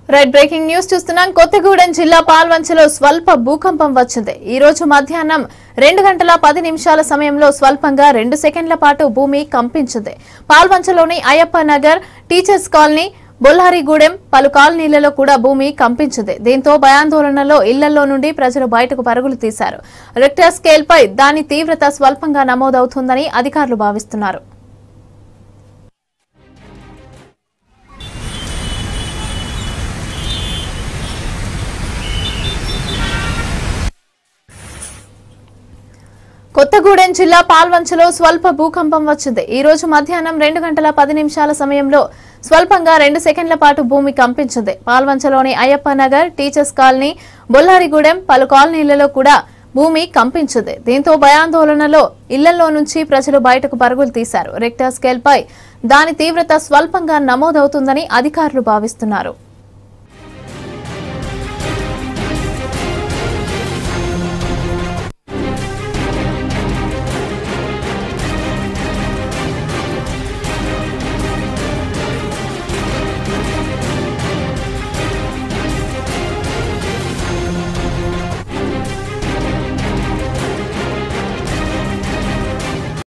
right breaking news చూస్తున్నాం కొత్తగూడెం జిల్లా పాల్వంచలో స్వల్ప భూకంపం వచ్చింది ఈ రోజు మధ్యాహ్నం రెండు గంటల పది నిమిషాల సమయంలో స్వల్పంగా రెండు సెకండ్ల పాటు భూమి కంపించింది పాల్వంచలోని అయ్యప్ప నగర్ టీచర్స్ కాలనీ బొల్లారిగూడెం పలు కాలనీలలో కూడా భూమి కంపించింది దీంతో భయాందోళనలో ఇళ్లలో నుండి ప్రజలు బయటకు పరుగులు తీశారు రెక్టర్ స్కేల్ పై దాని తీవ్రత స్వల్పంగా నమోదవుతుందని అధికారులు భావిస్తున్నారు కొత్తగూడెం జిల్లా పాల్వంచలో స్వల్ప భూకంపం వచ్చింది ఈ రోజు మధ్యాహ్నం రెండు గంటల పది నిమిషాల సమయంలో స్వల్పంగా రెండు సెకండ్ల పాటు భూమి కంపించింది పాల్వంచలోని అయ్యప్ప నగర్ టీచర్స్ కాలనీ బొల్లారిగూడెం పలు కాలనీలలో కూడా భూమి కంపించింది దీంతో భయాందోళనలో ఇళ్లలో నుంచి ప్రజలు బయటకు పరుగులు తీశారు రెక్టర్ స్కేల్ పై దాని తీవ్రత స్వల్పంగా నమోదవుతుందని అధికారులు భావిస్తున్నారు